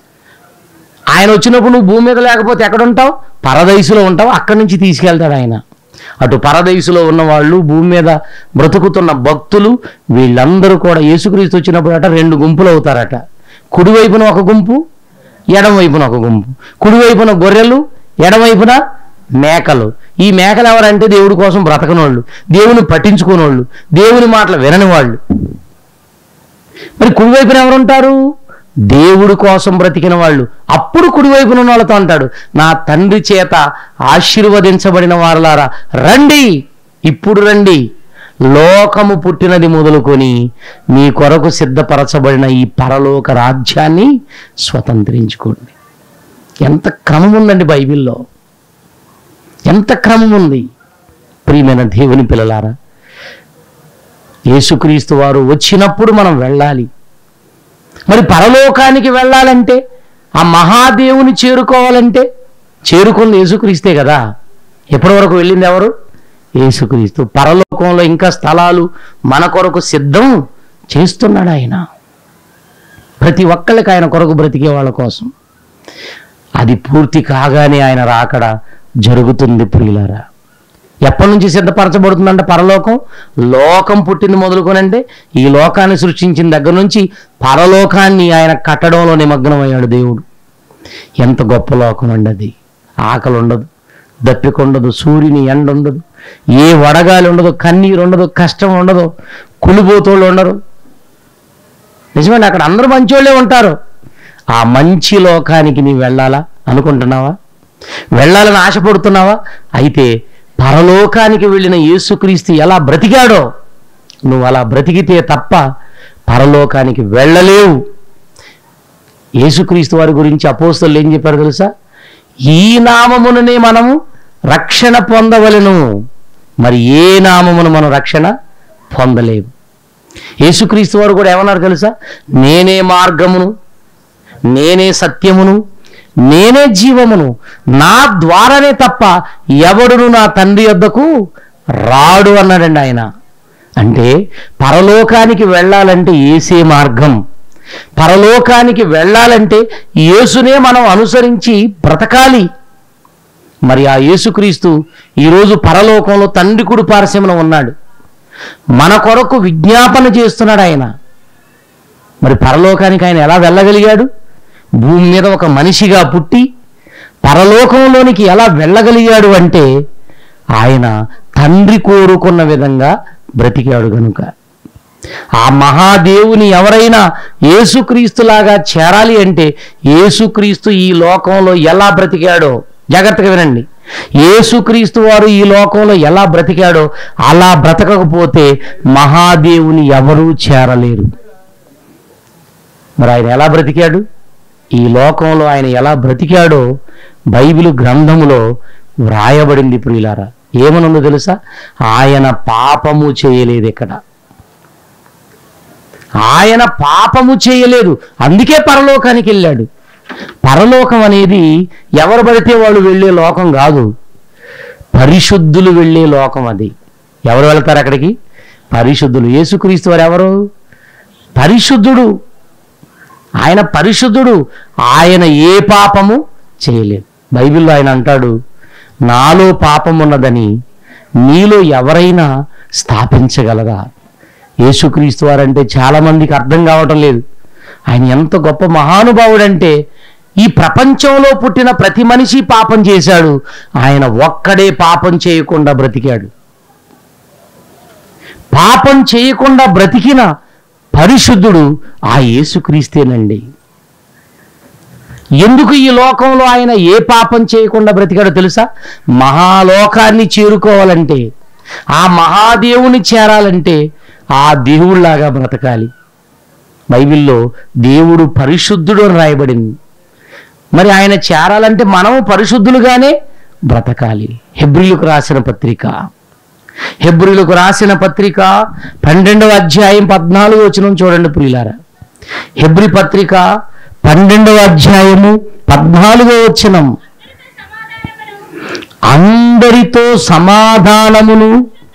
ఆయన వచ్చినప్పుడు నువ్వు భూమి మీద లేకపోతే ఎక్కడ ఉంటావు పరదైసులో ఉంటావు అక్కడి నుంచి తీసుకెళ్తాడు ఆయన అటు పరదైసులో ఉన్న వాళ్ళు భూమి మీద బ్రతుకుతున్న భక్తులు వీళ్ళందరూ కూడా యేసుక్రీస్తు వచ్చినప్పుడు అట రెండు గుంపులు అవుతారట కుడివైపున ఒక గుంపు ఎడం వైపున ఒక గుంపు కుడివైపున గొర్రెలు ఎడమవైపున మేకలు ఈ మేకలు ఎవరంటే దేవుడి కోసం బ్రతకనోళ్ళు దేవుని పట్టించుకోనోళ్ళు దేవుని మాటలు వినని వాళ్ళు మరి కుడివైపున ఎవరుంటారు దేవుడి కోసం బ్రతికిన వాళ్ళు అప్పుడు కుడివైపున ఉన్న వాళ్ళతో అంటాడు నా తండ్రి చేత ఆశీర్వదించబడిన వారలారా రండి ఇప్పుడు రండి లోకము పుట్టినది మొదలుకొని మీ కొరకు సిద్ధపరచబడిన ఈ పరలోక రాజ్యాన్ని స్వతంత్రించుకోండి ఎంత క్రమం ఉందండి బైబిల్లో ఎంత క్రమం ఉంది ప్రియమైన దేవుని పిల్లలారా యేసుక్రీస్తు వారు వచ్చినప్పుడు మనం వెళ్ళాలి మరి పరలోకానికి వెళ్ళాలంటే ఆ మహాదేవుని చేరుకోవాలంటే చేరుకుంది యేసుక్రీస్తే కదా ఎప్పటి వరకు వెళ్ళింది ఎవరు యేసుక్రీస్తు పరలోకంలో ఇంకా స్థలాలు మన కొరకు సిద్ధం చేస్తున్నాడు ఆయన ప్రతి ఒక్కళ్ళకి ఆయన కొరకు బ్రతికే వాళ్ళ కోసం అది పూర్తి కాగానే ఆయన రాకడ జరుగుతుంది ప్రియులారా ఎప్పటి నుంచి సిద్ధపరచబడుతుందంటే పరలోకం లోకం పుట్టింది మొదలుకొనంటే ఈ లోకాన్ని సృష్టించిన దగ్గర నుంచి పరలోకాన్ని ఆయన కట్టడంలో నిమగ్నమయ్యాడు దేవుడు ఎంత గొప్ప లోకం అండి అది ఆకలి ఉండదు దప్పిక ఉండదు సూర్యుని ఎండ ఉండదు ఏ వడగాలి ఉండదు కన్నీరు ఉండదు కష్టం ఉండదు కులిపోతోళ్ళు ఉండరు నిజమండి అక్కడ అందరూ మంచోళ్ళే ఉంటారు ఆ మంచి లోకానికి నీ వెళ్ళాలా అనుకుంటున్నావా వెళ్ళాలని ఆశపడుతున్నావా అయితే పరలోకానికి వెళ్ళిన యేసుక్రీస్తు ఎలా బ్రతికాడో నువ్వు అలా బ్రతికితే తప్ప పరలోకానికి వెళ్ళలేవు యేసుక్రీస్తు వారి గురించి అపోస్తలు ఏం చెప్పారు తెలుసా ఈ నామముననే మనము రక్షణ పొందవలెను మరి ఏ నామమును మనం రక్షణ పొందలేము యేసుక్రీస్తు వారు కూడా ఏమన్నారు తెలుసా నేనే మార్గమును నేనే సత్యమును నేనే జీవమును నా ద్వారానే తప్ప ఎవడును నా తండ్రి వద్దకు రాడు అన్నాడండి ఆయన అంటే పరలోకానికి వెళ్ళాలంటే ఏసే మార్గం పరలోకానికి వెళ్ళాలంటే యేసునే మనం అనుసరించి బ్రతకాలి మరి ఆ యేసుక్రీస్తు ఈరోజు పరలోకంలో తండ్రి కుడి పారస్యమున ఉన్నాడు మన కొరకు విజ్ఞాపన చేస్తున్నాడు ఆయన మరి పరలోకానికి ఆయన ఎలా వెళ్ళగలిగాడు భూమి మీద ఒక మనిషిగా పుట్టి పరలోకంలోనికి ఎలా వెళ్ళగలిగాడు అంటే ఆయన తండ్రి కోరుకున్న విధంగా బ్రతికాడు గనుక ఆ మహాదేవుని ఎవరైనా యేసుక్రీస్తులాగా చేరాలి అంటే యేసుక్రీస్తు ఈ లోకంలో ఎలా బ్రతికాడో జాగ్రత్తగా వినండి యేసుక్రీస్తు వారు ఈ లోకంలో ఎలా బ్రతికాడో అలా బ్రతకకపోతే మహాదేవుని ఎవరూ చేరలేరు మరి ఆయన ఎలా బ్రతికాడు ఈ లోకంలో ఆయన ఎలా బ్రతికాడో బైబిల్ గ్రంథములో వ్రాయబడింది ప్రియులారా ఏమనుందో తెలుసా ఆయన పాపము చేయలేదు ఇక్కడ ఆయన పాపము చేయలేదు అందుకే పరలోకానికి వెళ్ళాడు పరలోకం అనేది ఎవరు పడితే వాళ్ళు వెళ్ళే లోకం కాదు పరిశుద్ధులు వెళ్ళే లోకం అది ఎవరు వెళ్తారు అక్కడికి పరిశుద్ధులు యేసుక్రీస్తు వారు ఎవరు పరిశుద్ధుడు ఆయన పరిశుద్ధుడు ఆయన ఏ పాపము చేయలేదు బైబిల్లో ఆయన అంటాడు నాలో పాపం ఉన్నదని నీలో ఎవరైనా స్థాపించగలరా యేసుక్రీస్తు వారంటే చాలా మందికి అర్థం కావటం లేదు ఆయన ఎంత గొప్ప మహానుభావుడంటే ఈ ప్రపంచంలో పుట్టిన ప్రతి మనిషి పాపం చేశాడు ఆయన ఒక్కడే పాపం చేయకుండా బ్రతికాడు పాపం చేయకుండా బ్రతికిన పరిశుద్ధుడు ఆ యేసుక్రీస్తేనండి ఎందుకు ఈ లోకంలో ఆయన ఏ పాపం చేయకుండా బ్రతికాడో తెలుసా మహాలోకాన్ని చేరుకోవాలంటే ఆ మహాదేవుని చేరాలంటే ఆ దేవుళ్ళలాగా బ్రతకాలి బైబిల్లో దేవుడు పరిశుద్ధుడు అని రాయబడింది మరి ఆయన చేరాలంటే మనము పరిశుద్ధులుగానే బ్రతకాలి హెబ్రిలకు రాసిన పత్రిక హెబ్రిలకు రాసిన పత్రిక పన్నెండవ అధ్యాయం పద్నాలుగు వచనం చూడండి ప్రియులారా హెబ్రి పత్రిక పన్నెండవ అధ్యాయము పద్నాలుగో వచనం అందరితో సమాధానమును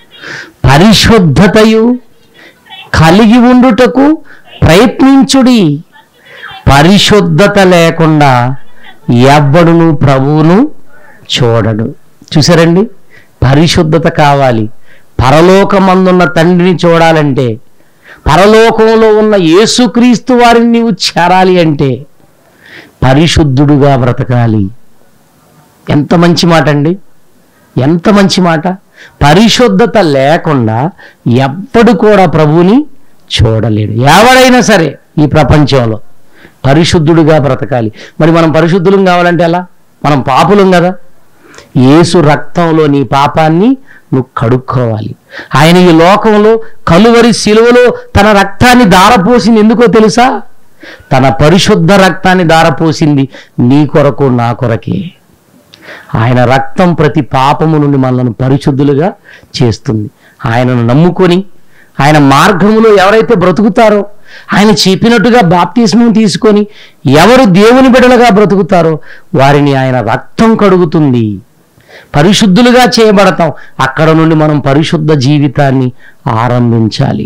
పరిశుద్ధతయు కలిగి ఉండుటకు ప్రయత్నించుడి పరిశుద్ధత లేకుండా ఎవ్వడును ప్రభువును చూడడు చూసారండి పరిశుద్ధత కావాలి పరలోకమందున్న తండ్రిని చూడాలంటే పరలోకంలో ఉన్న యేసుక్రీస్తు వారిని నీవు చేరాలి అంటే పరిశుద్ధుడుగా బ్రతకాలి ఎంత మంచి మాట అండి ఎంత మంచి మాట పరిశుద్ధత లేకుండా ఎవ్వడు కూడా ప్రభువుని చూడలేడు ఎవడైనా సరే ఈ ప్రపంచంలో పరిశుద్ధుడుగా బ్రతకాలి మరి మనం పరిశుద్ధులం కావాలంటే ఎలా మనం పాపులం కదా యేసు రక్తంలో నీ పాపాన్ని నువ్వు కడుక్కోవాలి ఆయన ఈ లోకంలో కలువరి శిలువలో తన రక్తాన్ని దారపోసింది ఎందుకో తెలుసా తన పరిశుద్ధ రక్తాన్ని దారపోసింది నీ కొరకు నా కొరకే ఆయన రక్తం ప్రతి పాపము నుండి మనల్ని పరిశుద్ధులుగా చేస్తుంది ఆయనను నమ్ముకొని ఆయన మార్గములో ఎవరైతే బ్రతుకుతారో ఆయన చెప్పినట్టుగా బాప్తిస్మం తీసుకొని ఎవరు దేవుని బిడలుగా బ్రతుకుతారో వారిని ఆయన రక్తం కడుగుతుంది పరిశుద్ధులుగా చేయబడతాం అక్కడ నుండి మనం పరిశుద్ధ జీవితాన్ని ఆరంభించాలి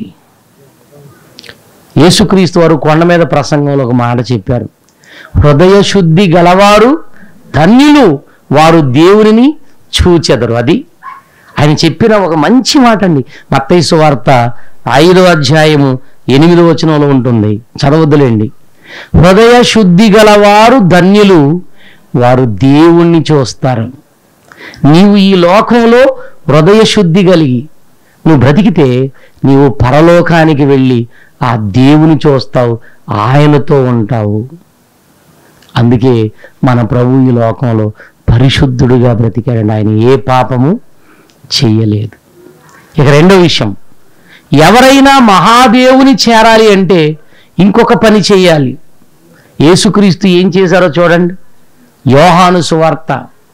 యేసుక్రీస్తు వారు కొండ మీద ప్రసంగంలో ఒక మాట చెప్పారు హృదయ శుద్ధి గలవారు ధన్యులు వారు దేవునిని చూచెదరు అది ఆయన చెప్పిన ఒక మంచి మాట అండి మత్తైసు వార్త ఐదో అధ్యాయము ఎనిమిదో వచనంలో ఉంటుంది చదవద్దులేండి హృదయ శుద్ధి గలవారు ధన్యులు వారు దేవుణ్ణి చూస్తారు నీవు ఈ లోకంలో హృదయ శుద్ధి కలిగి నువ్వు బ్రతికితే నీవు పరలోకానికి వెళ్ళి ఆ దేవుని చూస్తావు ఆయనతో ఉంటావు అందుకే మన ప్రభు ఈ లోకంలో పరిశుద్ధుడుగా బ్రతికాడండి ఆయన ఏ పాపము చెయ్యలేదు ఇక రెండో విషయం ఎవరైనా మహాదేవుని చేరాలి అంటే ఇంకొక పని చేయాలి యేసుక్రీస్తు ఏం చేశారో చూడండి యోహాను సువార్త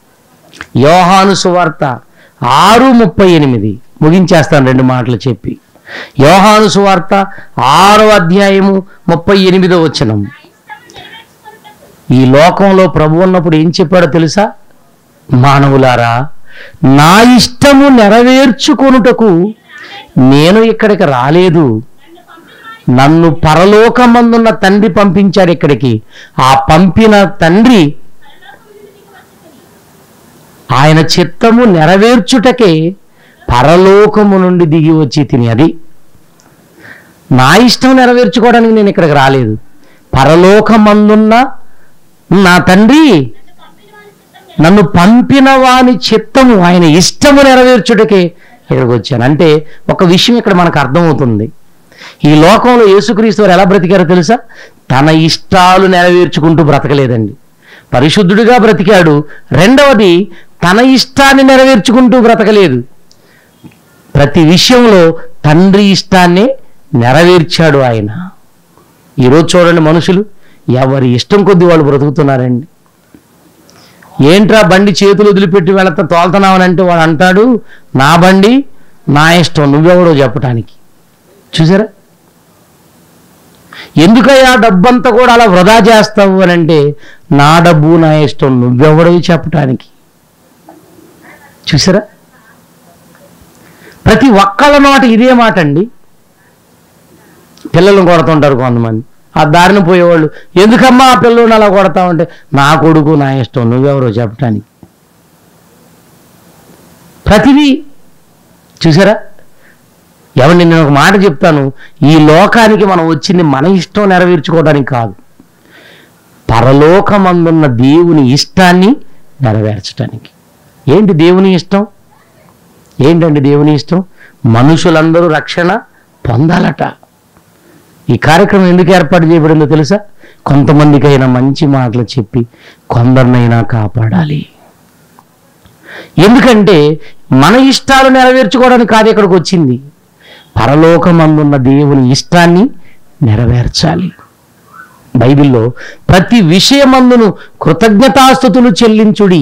యోహాను సువార్త ఆరు ముప్పై ఎనిమిది ముగించేస్తాను రెండు మాటలు చెప్పి యోహాను సువార్త ఆరో అధ్యాయము ముప్పై ఎనిమిదో వచనం ఈ లోకంలో ప్రభు ఉన్నప్పుడు ఏం చెప్పాడో తెలుసా మానవులారా నా ఇష్టము నెరవేర్చుకొనుటకు నేను ఇక్కడికి రాలేదు నన్ను పరలోకమందున్న తండ్రి పంపించాడు ఇక్కడికి ఆ పంపిన తండ్రి ఆయన చిత్తము నెరవేర్చుటకే పరలోకము నుండి దిగి వచ్చి తిని అది నా ఇష్టం నెరవేర్చుకోవడానికి నేను ఇక్కడికి రాలేదు పరలోకమందున్న నా తండ్రి నన్ను పంపిన వాని చిత్తము ఆయన ఇష్టము నెరవేర్చుటకే ఇక్కడికి వచ్చాను అంటే ఒక విషయం ఇక్కడ మనకు అర్థమవుతుంది ఈ లోకంలో యేసుక్రీస్తు వారు ఎలా బ్రతికారో తెలుసా తన ఇష్టాలు నెరవేర్చుకుంటూ బ్రతకలేదండి పరిశుద్ధుడిగా బ్రతికాడు రెండవది తన ఇష్టాన్ని నెరవేర్చుకుంటూ బ్రతకలేదు ప్రతి విషయంలో తండ్రి ఇష్టాన్ని నెరవేర్చాడు ఆయన ఈరోజు చూడండి మనుషులు ఎవరి ఇష్టం కొద్దీ వాళ్ళు బ్రతుకుతున్నారండి ఏంట్రా బండి చేతులు వదిలిపెట్టి వెళతా తోలుతున్నావని అంటే వాడు అంటాడు నా బండి నా ఇష్టం నువ్వెవడో చెప్పటానికి చూసారా ఎందుకయ్యా డబ్బంతా కూడా అలా వృధా చేస్తావు అని అంటే నా డబ్బు నా ఇష్టం నువ్వెవడో చెప్పటానికి చూసారా ప్రతి ఒక్కళ్ళ నోట ఇదే మాట అండి పిల్లలను కొడుతుంటారు కొంతమంది ఆ దారిన పోయేవాళ్ళు ఎందుకమ్మా ఆ పిల్లల్ని అలా కొడతావంటే నా కొడుకు నా ఇష్టం నువ్వెవరో చెప్పటానికి ప్రతిదీ చూసారా ఎవరిని నేను ఒక మాట చెప్తాను ఈ లోకానికి మనం వచ్చింది మన ఇష్టం నెరవేర్చుకోవడానికి కాదు పరలోకమందున్న దేవుని ఇష్టాన్ని నెరవేర్చడానికి ఏంటి దేవుని ఇష్టం ఏంటండి దేవుని ఇష్టం మనుషులందరూ రక్షణ పొందాలట ఈ కార్యక్రమం ఎందుకు ఏర్పాటు చేయబడిందో తెలుసా కొంతమందికైనా మంచి మాటలు చెప్పి కొందరినైనా కాపాడాలి ఎందుకంటే మన ఇష్టాలు నెరవేర్చుకోవడానికి కాదు ఇక్కడికి వచ్చింది పరలోకమందున్న దేవుని ఇష్టాన్ని నెరవేర్చాలి బైబిల్లో ప్రతి విషయమందును కృతజ్ఞతాస్థుతులు చెల్లించుడి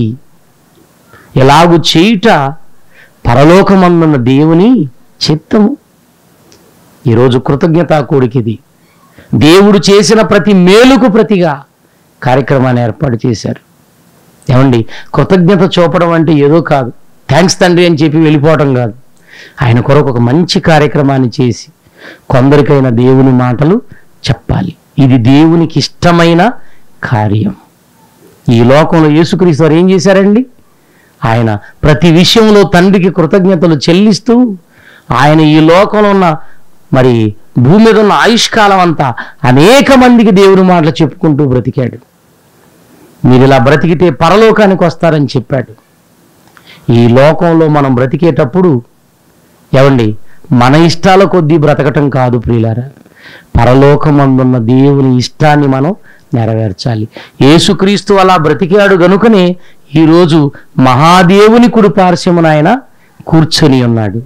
ఎలాగు చేయుట పరలోకమందున్న దేవుని చిత్తము ఈరోజు కృతజ్ఞతా కోడికిది దేవుడు చేసిన ప్రతి మేలుకు ప్రతిగా కార్యక్రమాన్ని ఏర్పాటు చేశారు ఏమండి కృతజ్ఞత చూపడం అంటే ఏదో కాదు థ్యాంక్స్ తండ్రి అని చెప్పి వెళ్ళిపోవటం కాదు ఆయన కొరకు ఒక మంచి కార్యక్రమాన్ని చేసి కొందరికైన దేవుని మాటలు చెప్పాలి ఇది దేవునికి ఇష్టమైన కార్యం ఈ లోకంలో యేసుక్రీస్తు వారు ఏం చేశారండి ఆయన ప్రతి విషయంలో తండ్రికి కృతజ్ఞతలు చెల్లిస్తూ ఆయన ఈ లోకంలో ఉన్న మరి భూమి మీద ఉన్న ఆయుష్కాలం అంతా అనేక మందికి దేవుని మాటలు చెప్పుకుంటూ బ్రతికాడు మీరు ఇలా బ్రతికితే పరలోకానికి వస్తారని చెప్పాడు ఈ లోకంలో మనం బ్రతికేటప్పుడు ఏమండి మన ఇష్టాల కొద్దీ బ్రతకటం కాదు ప్రియులారా పరలోకమందున్న దేవుని ఇష్టాన్ని మనం నెరవేర్చాలి యేసుక్రీస్తు అలా బ్రతికాడు గనుకనే ఈరోజు మహాదేవుని కుడి పార్శ్వమున ఆయన కూర్చొని ఉన్నాడు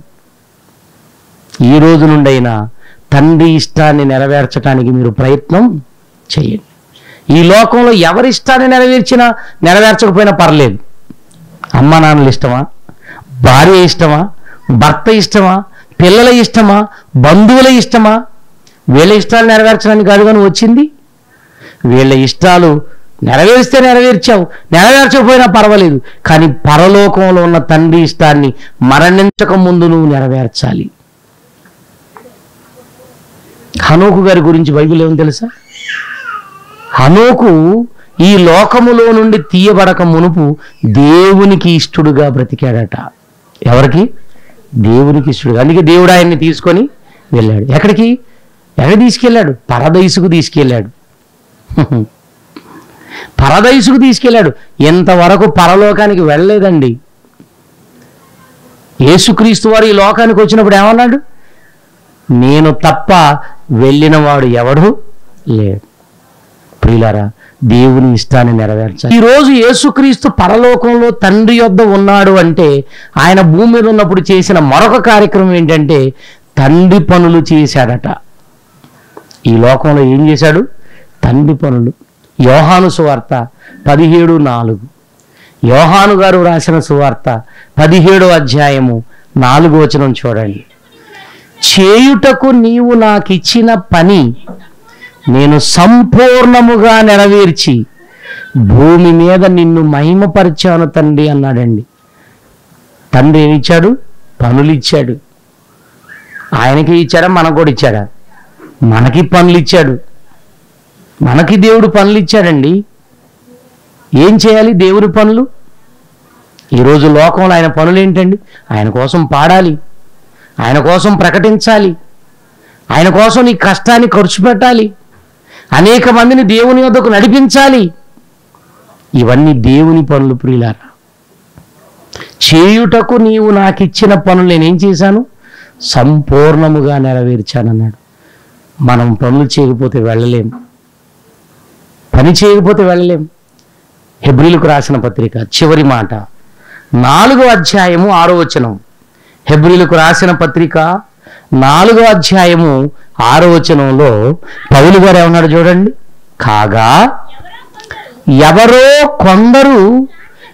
ఈ రోజు నుండైనా తండ్రి ఇష్టాన్ని నెరవేర్చడానికి మీరు ప్రయత్నం చేయండి ఈ లోకంలో ఎవరి ఇష్టాన్ని నెరవేర్చినా నెరవేర్చకపోయినా పర్లేదు అమ్మ నాన్నలు ఇష్టమా భార్య ఇష్టమా భర్త ఇష్టమా పిల్లల ఇష్టమా బంధువుల ఇష్టమా వీళ్ళ ఇష్టాలు నెరవేర్చడానికి కాదు కానీ వచ్చింది వీళ్ళ ఇష్టాలు నెరవేరిస్తే నెరవేర్చావు నెరవేర్చకపోయినా పర్వాలేదు కానీ పరలోకంలో ఉన్న తండ్రి ఇష్టాన్ని మరణించక ముందు నువ్వు నెరవేర్చాలి హనోకు గారి గురించి బైబిల్ ఏమని తెలుసా హనోకు ఈ లోకములో నుండి తీయబడక మునుపు దేవునికి ఇష్టడుగా బ్రతికాడట ఎవరికి దేవునికి ఇష్టడుగా అందుకే దేవుడు ఆయన్ని తీసుకొని వెళ్ళాడు ఎక్కడికి ఎక్కడ తీసుకెళ్ళాడు పరదైసుకు తీసుకెళ్ళాడు పరదైసుకు తీసుకెళ్ళాడు ఇంతవరకు పరలోకానికి వెళ్ళలేదండి యేసుక్రీస్తు వారు ఈ లోకానికి వచ్చినప్పుడు ఏమన్నాడు నేను తప్ప వెళ్ళినవాడు ఎవడు లేడు ప్రియులారా దేవుని ఇష్టాన్ని నెరవేర్చాలి ఈ రోజు యేసుక్రీస్తు పరలోకంలో తండ్రి యొద్ద ఉన్నాడు అంటే ఆయన భూమి మీద ఉన్నప్పుడు చేసిన మరొక కార్యక్రమం ఏంటంటే తండ్రి పనులు చేశాడట ఈ లోకంలో ఏం చేశాడు తండ్రి పనులు యోహాను సువార్త పదిహేడు నాలుగు యోహాను గారు రాసిన సువార్త పదిహేడో అధ్యాయము నాలుగు వచనం చూడండి చేయుటకు నీవు నాకిచ్చిన పని నేను సంపూర్ణముగా నెరవేర్చి భూమి మీద నిన్ను మహిమపరిచాను తండ్రి అన్నాడండి తండ్రి ఏమి ఇచ్చాడు పనులు ఇచ్చాడు ఆయనకి ఇచ్చాడా మనకు కూడా ఇచ్చాడా మనకి పనులు ఇచ్చాడు మనకి దేవుడు పనులు ఇచ్చాడండి ఏం చేయాలి దేవుని పనులు ఈరోజు లోకంలో ఆయన పనులు ఏంటండి ఆయన కోసం పాడాలి ఆయన కోసం ప్రకటించాలి ఆయన కోసం నీ కష్టాన్ని ఖర్చు పెట్టాలి అనేక మందిని దేవుని వద్దకు నడిపించాలి ఇవన్నీ దేవుని పనులు ప్రియులారా చేయుటకు నీవు నాకు ఇచ్చిన పనులు నేనేం చేశాను సంపూర్ణముగా నెరవేర్చానన్నాడు మనం పనులు చేయకపోతే వెళ్ళలేం పని చేయకపోతే వెళ్ళలేం హెబ్రిలకు రాసిన పత్రిక చివరి మాట నాలుగో అధ్యాయము ఆరో వచనం హెబ్రిలకు రాసిన పత్రిక నాలుగో అధ్యాయము ఆరో వచనంలో పౌలు గారు ఏమన్నాడు చూడండి కాగా ఎవరో కొందరు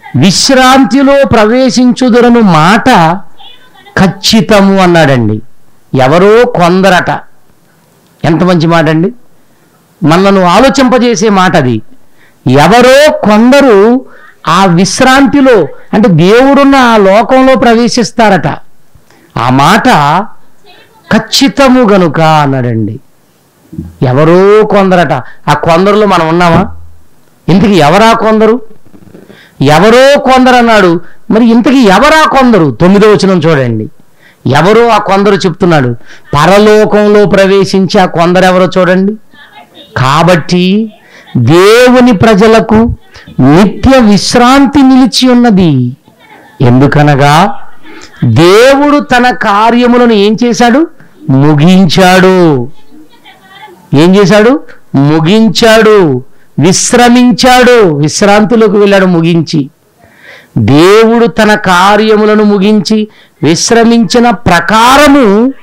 విశ్రాంతిలో ప్రవేశించుదురను మాట ఖచ్చితము అన్నాడండి ఎవరో కొందరట ఎంత మంచి మాట అండి మనను ఆలోచింపజేసే మాట అది ఎవరో కొందరు ఆ విశ్రాంతిలో అంటే దేవుడున్న ఆ లోకంలో ప్రవేశిస్తారట ఆ మాట ఖచ్చితము గనుక అన్నాడండి ఎవరో కొందరట ఆ కొందరులో మనం ఉన్నామా ఇంతకీ ఎవరా కొందరు ఎవరో కొందరు అన్నాడు మరి ఇంతకీ ఎవరా కొందరు తొమ్మిదో వచనం చూడండి ఎవరో ఆ కొందరు చెప్తున్నాడు పరలోకంలో ప్రవేశించి ఆ కొందరు ఎవరో చూడండి కాబట్టి దేవుని ప్రజలకు నిత్య విశ్రాంతి నిలిచి ఉన్నది ఎందుకనగా దేవుడు తన కార్యములను ఏం చేశాడు ముగించాడు ఏం చేశాడు ముగించాడు విశ్రమించాడు విశ్రాంతిలోకి వెళ్ళాడు ముగించి దేవుడు తన కార్యములను ముగించి విశ్రమించిన ప్రకారము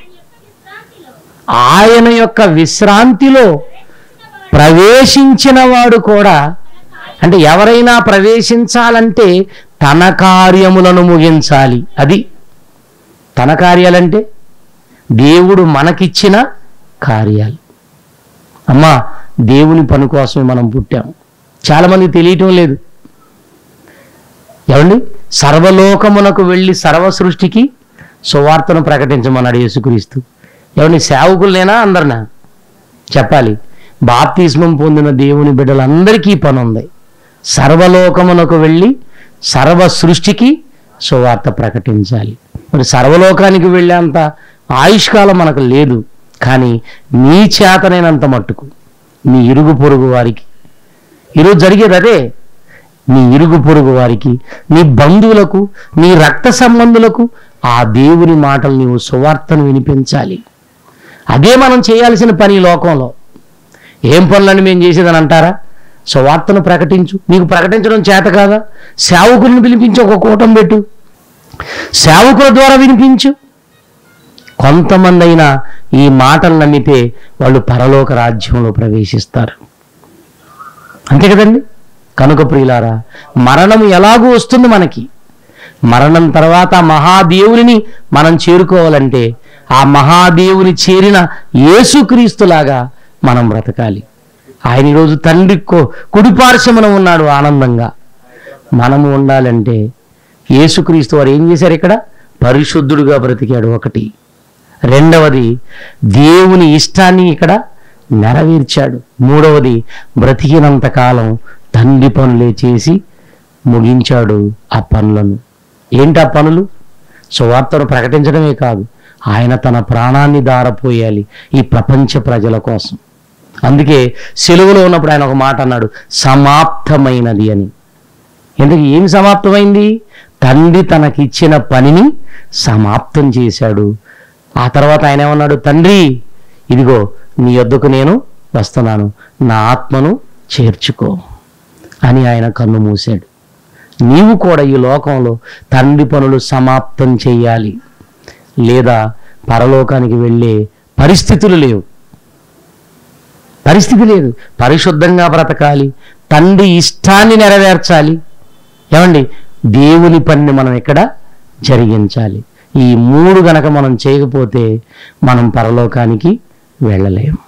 ఆయన యొక్క విశ్రాంతిలో ప్రవేశించిన వాడు కూడా అంటే ఎవరైనా ప్రవేశించాలంటే తన కార్యములను ముగించాలి అది తన కార్యాలంటే దేవుడు మనకిచ్చిన కార్యాలు అమ్మా దేవుని పని కోసమే మనం పుట్టాం చాలామంది తెలియటం లేదు ఏమండి సర్వలోకమునకు వెళ్ళి సర్వ సృష్టికి సువార్తను ప్రకటించమన్నాడు యేసుక్రీస్తు ఏమండి సేవకులనేనా అందరినా చెప్పాలి బాప్తిస్మం పొందిన దేవుని బిడ్డలందరికీ ఈ పని ఉంది సర్వలోకమునకు వెళ్ళి సర్వ సృష్టికి సువార్త ప్రకటించాలి మరి సర్వలోకానికి వెళ్ళేంత ఆయుష్కాలం మనకు లేదు కానీ నీ చేతనైనంత మట్టుకు నీ ఇరుగు పొరుగు వారికి ఈరోజు జరిగేది అదే నీ ఇరుగు పొరుగు వారికి నీ బంధువులకు నీ రక్త సంబంధులకు ఆ దేవుని మాటలు నీవు సువార్తను వినిపించాలి అదే మనం చేయాల్సిన పని ఈ లోకంలో ఏం పనులని మేము చేసేదని అంటారా సువార్తను ప్రకటించు నీకు ప్రకటించడం చేత కాదా సేవకులను పిలిపించి ఒక కూటం పెట్టు సేవకుల ద్వారా వినిపించు కొంతమంది అయినా ఈ మాటలు నమ్మితే వాళ్ళు పరలోక రాజ్యంలో ప్రవేశిస్తారు అంతే కదండి కనుక ప్రియులారా మరణం ఎలాగూ వస్తుంది మనకి మరణం తర్వాత మహాదేవుని మనం చేరుకోవాలంటే ఆ మహాదేవుని చేరిన యేసుక్రీస్తులాగా మనం బ్రతకాలి ఆయన ఈరోజు తండ్రి కొ- కుడిపార్శ్వమున ఉన్నాడు ఆనందంగా మనము ఉండాలంటే యేసుక్రీస్తు వారు ఏం చేశారు ఇక్కడ పరిశుద్ధుడుగా బ్రతికాడు ఒకటి రెండవది దేవుని ఇష్టాన్ని ఇక్కడ నెరవేర్చాడు మూడవది బ్రతికినంత కాలం తండ్రి పనులే చేసి ముగించాడు ఆ పనులను ఏంటి ఆ పనులు సువార్తను ప్రకటించడమే కాదు ఆయన తన ప్రాణాన్ని దారపోయాలి ఈ ప్రపంచ ప్రజల కోసం అందుకే సెలువులో ఉన్నప్పుడు ఆయన ఒక మాట అన్నాడు సమాప్తమైనది అని ఎందుకు ఏం సమాప్తమైంది తండ్రి తనకిచ్చిన పనిని సమాప్తం చేశాడు ఆ తర్వాత ఆయన ఏమన్నాడు తండ్రి ఇదిగో నీ యొద్దకు నేను వస్తున్నాను నా ఆత్మను చేర్చుకో అని ఆయన కన్ను మూశాడు నీవు కూడా ఈ లోకంలో తండ్రి పనులు సమాప్తం చేయాలి లేదా పరలోకానికి వెళ్ళే పరిస్థితులు లేవు పరిస్థితి లేదు పరిశుద్ధంగా బ్రతకాలి తండ్రి ఇష్టాన్ని నెరవేర్చాలి ఏమండి దేవుని పనిని మనం ఇక్కడ జరిగించాలి ఈ మూడు గనక మనం చేయకపోతే మనం పరలోకానికి వెళ్ళలేము